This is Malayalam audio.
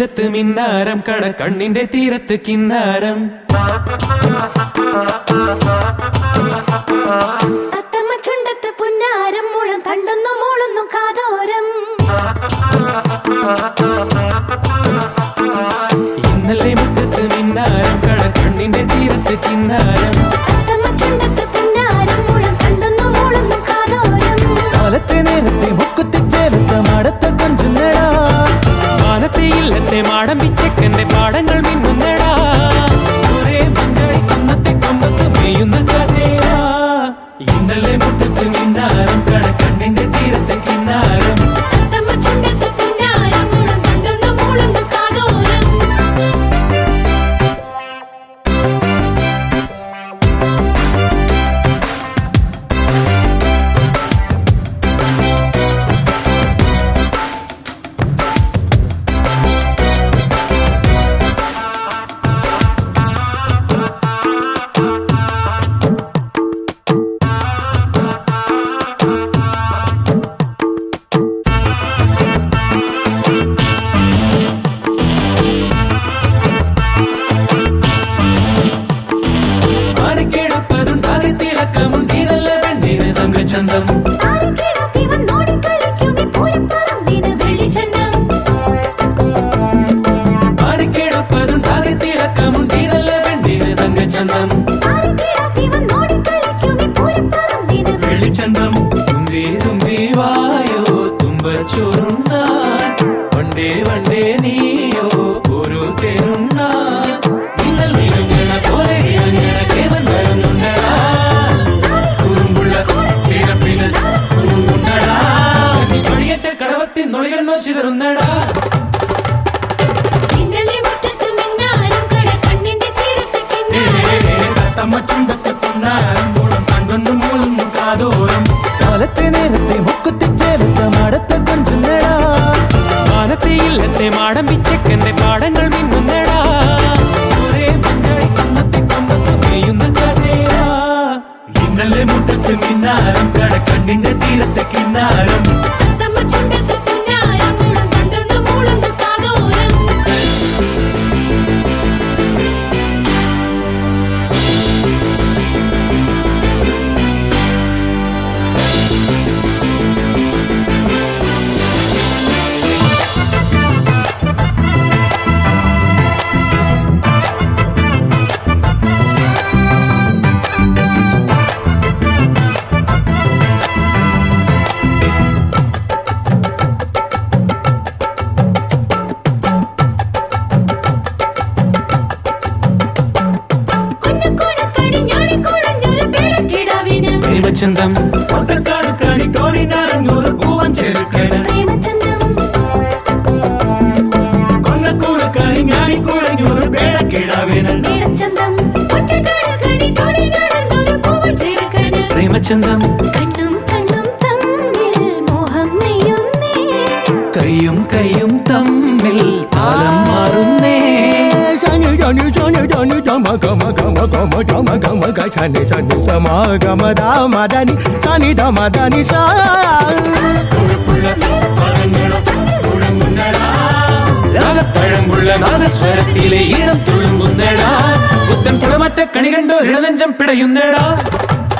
മുറ്റത്ത് മിന്നാരം കട കണ്ണിന്റെ തീരത്ത് കിന്നാരം തത്തമ്മ ചുണ്ടത്ത് പുന്നാരം മുളം തണ്ടുന്നു മൂളുന്നു കാതോരം ഇന്നലെ മുറ്റത്ത് മിന്നാരം കട കണ്ണിന്റെ തീരത്ത് കിന്നാരം തത്തമ്മ ചുണ്ടത്ത് പുന്നാരം മുളം തണ്ടുന്നു മൂളുന്നു കാതോരം കാലത്തെ നേരത്തെ മുക്കുത്തിച്ചേലത്തെ മടത്ത കൊഞ്ചുന്നടാ വാനത്തെ ഇല്ലത്തെ മാടം പിച്ചക്കന്റെ പാടങ്ങൾ മിന്നുന്നടാ ഒരേ മഞ്ചാടി കുന്നത്തെ കൊമ്പത്ത് മേയുന്ന കാറ്റേടാ ഇന്നലെ മുറ്റത്ത് മിന്നാരം കട കണ്ണിന്റെ തീരത്ത് കിന്നാരം തത്തമ്മ ചുണ്ടത്ത് പുന്നാരം മുളം തണ്ടുന്നു മൂളുന്നു കാതോരം ആനക്കിടപ്പതുണ്ടാകെ തിളക്കമുണ്ടീരല്ല വെണ്ണീര് തങ്കച്ചന്തം ആരക്കിടത്തിവൻ നോടിക്കളിക്കും ഈ പൂരപ്പറമ്പിന് വെള്ളിച്ചന്തം ആനക്കിടപ്പതുണ്ടാകെ തിളക്കമുണ്ടീരല്ല വെണ്ണീര് തങ്കച്ചന്തം ആരക്കിടത്തിവൻ നോടിക്കളിക്കും ഈ പൂരപ്പറമ്പിന് വെളിച്ചന്തം തുമ്പി തുമ്പി വായോ തുമ്പച്ചോറുണ്ണാൻ വണ്ടേ വണ്ടേ നീയോ ഒരു തേരുണ്ണാൻ മിന്നൽ വിരുങ്ങണ പോലെ വിളങ്ങണ കേവൻ വരുന്നുണ്ടടാ കുറുമ്പുള്ള പിഴപ്പിന് കുറുമ്പുണ്ടടാ പടിയറ്റ കടവത്തിൻ നൊളികണ്ണോ ചിതറുന്നടാ ഇന്നലെ മുറ്റത്ത് മിന്നാരം കട കണ്ണിന്റെ തീരത്ത് കിന്നാരം തമ്മച്ചുണ്ടത്തെ പൊന്നാരം മൂളം കണ്ടൊന്നും മൂളുന്നു കാതോരം കാലത്തെ നേരത്തെ മുക്കുത്തിച്ചേലത്തെ മടത്ത കൊഞ്ചുന്നടാ വാനത്തെ ഇല്ലത്തെ മാടം പിച്ചക്കന്റെ പാടങ്ങൾ മിന്നുന്നടാ ഒരേ മഞ്ചാടി കണ്ണത്തെ കൊമ്പത്ത് മേയുന്ന കാറ്റേടാ ഇന്നലെ മുറ്റത്ത് മിന്നാരം കട കണ്ണിന്റെ തീരത്തെ കിന്നാരം തത്തമ്മ ചുണ്ടത്ത് പുന്നാരം മുളം തണ്ടുന്നു മൂളുന്നു കാതോരം കുന്നക്കോണക്കടി ഞാണിക്കുഴഞ്ഞൊരു പേടക്കിടാവിന് പ്രേമചന്തം ഒട്ടക്കാട് കാടി ടോടി നാരങ്ങൂറ് പൂവൻ ചെറുക്കന പ്രേമചന്തം കൊന്നക്കൂട് കളി ഞാനിക്കുഴഞ്ഞൂറ് പേടക്കിടാവിന് നീളച്ചന്തം ഒറ്റക്കാട് കടി തൊടി നടന്നൊരു പൂവൻ ചേർക്കന് പ്രേമചന്തം കണ്ണും കണ്ണും തമ്മിൽ മോഹം നെയ്യുന്നേ കയ്യും കയ്യും തമ്മിൽ താളം മാറുന്നേ Sani sani sani sani dama gama gama gama dama gama ga sani sani sama gama dama dani sani dama dani sa രാഗത്തഴമ്പുള്ള നാദസ്വരത്തിലെ ഈണം തുളുമ്പുന്നടാ പുത്തൻ കുളമറ്റ കണി കണ്ടോ ഇടനെഞ്ചം പിടയുന്നടാ